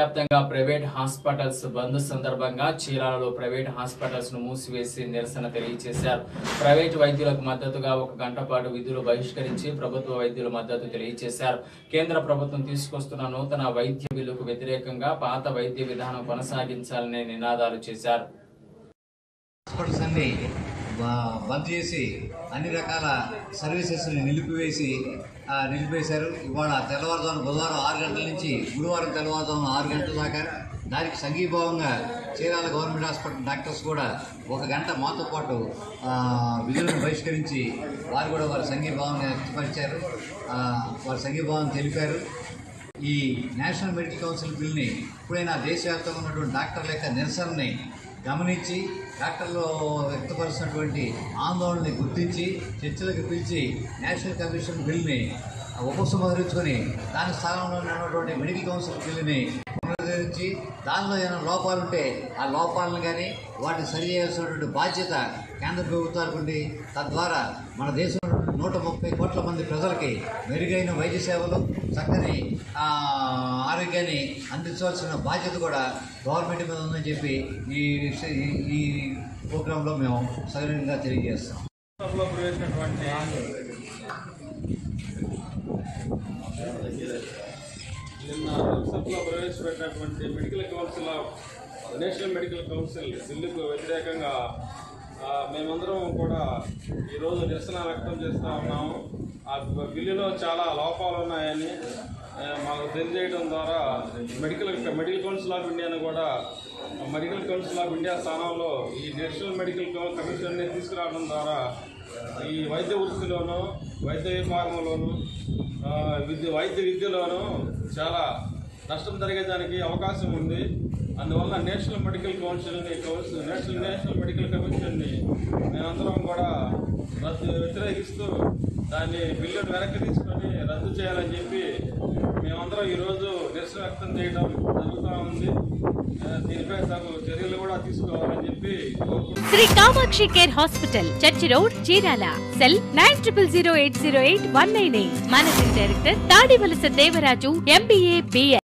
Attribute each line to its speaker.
Speaker 1: వ్యాప్తంగా private hospitals బంద్ సందర్భంగా చీరాలలో private hospitals ను మూసివేసి నిరసన తెలియజేశారు ప్రైవేట్ వైద్యులకు మద్దతుగా ఒక గంట పాటు విధులు బహిష్కరించి ప్రభుత్వ వైద్యుల మద్దతు తెలియజేశారు కేంద్ర ప్రభుత్వం తీసుకొస్తున్న నూతన వైద్య బిల్లుకు వ్యతిరేకంగా పాత వైద్య విధానం కొనసాగించాలనే నినాదాలు చేశారు
Speaker 2: హాస్పిటల్స్ అన్ని బ- బంద్ చేసి అన్ని రకాల సర్వీసెస్ని నిలిపివేసి ఆ, నిలిపేశారు ఇవాళ తెల్లవారుజామున బుధవారం ఆరు గంటల నుంచి గురువారం తెల్లవారుజామున ఆరు గంటల దాకా దానికి సంఘీభావంగా చీరాల గవర్నమెంట్ హాస్పిటల్ డాక్టర్స్ కూడా ఒక గంట మాతో పాటు ఆ, విధులను బహిష్కరించి వారు కూడా వారి సంఘీభావంగా వ్యక్తపరిచారు ఆ, వారి సంఘీభావం తెలిపారు ఈ నేషనల్ మెడికల్ కౌన్సిల్ బిల్ని ఇప్పుడైనా దేశవ్యాప్తంగా ఉన్నటువంటి డాక్టర్ల యొక్క నిరసనని గమనించి డాక్టర్లు వ్యక్తపరుస్తున్నటువంటి ఆందోళనని గుర్తించి చర్చలకు పిలిచి నేషనల్ కమిషన్ బిల్ని ఉపసంహరించుకొని దాని స్థానంలో ఉన్నటువంటి మెడికల్ కౌన్సిల్ బిల్లుని పునరుద్ధరించి దానిలో ఏమైనా లోపాలు ఉంటే ఆ లోపాలను కానీ వాటిని సరి చేయాల్సినటువంటి బాధ్యత కేంద్ర ప్రభుత్వానికి ఉంది తద్వారా మన దేశంలో నూట ముప్పై కోట్ల మంది ప్రజలకి మెరుగైన వైద్య సేవలు చక్కని ఆ, ఆరోగ్యాన్ని అందించవలసిన బాధ్యత కూడా గవర్నమెంట్ మీద ఉందని చెప్పి ఈ ఈ- ఈ ప్రోగ్రాంలో మేము సవినయంగా తెలియజేస్తాం
Speaker 3: సభలో ప్రవేశించినటువంటి నిన్న లోక్సభలో ప్రవేశపెట్టినటువంటి medical council of national medical council బిల్లుకు వ్యతిరేకంగా ఆ, మేమందరం కూడా ఈరోజు నిరసన వ్యక్తం చేస్తూ ఉన్నాము ఆ బిల్లులో చాలా లోపాలు ఉన్నాయని ఆ, మాకు తెలియజేయడం ద్వారా మెడికల్ మెడికల్ కౌన్సిల్ ఆఫ్ ఇండియాను కూడా మెడికల్ కౌన్సిల్ ఆఫ్ ఇండియా స్థానంలో ఈ నేషనల్ మెడికల్ కౌ- కమిషన్ని తీసుకురావడం ద్వారా ఈ వైద్య వృత్తిలోను వైద్య విభాగంలోను ఆ, విద్య వైద్య విద్యలోను చాలా నష్టం జరిగేదానికి అవకాశం ఉంది అందువల్ల నేషనల్ మెడికల్ కౌన్సిల్ని కౌన్సిల్ నేషనల్ నేషనల్ మెడికల్ కమిషన్ని మేమందరం కూడా రద్దు వ్యతిరేకిస్తూ దాన్ని బిల్లును వెనక్కి తీసుకొని రద్దు చేయాలని చెప్పి మేమందరం ఈరోజు నిరసన వ్యక్తం చేయడం జరుగుతూ ఉంది ఆ, దీనిపై తగు చర్యలు కూడా తీసుకోవాలని చెప్పి కోరుకుంటున్నాం
Speaker 4: Shri Kamakshi care hospital church road Chirala cell nine triple zero eight zero eight one nine eight managing director Tadivalasa Devaraju MBA BL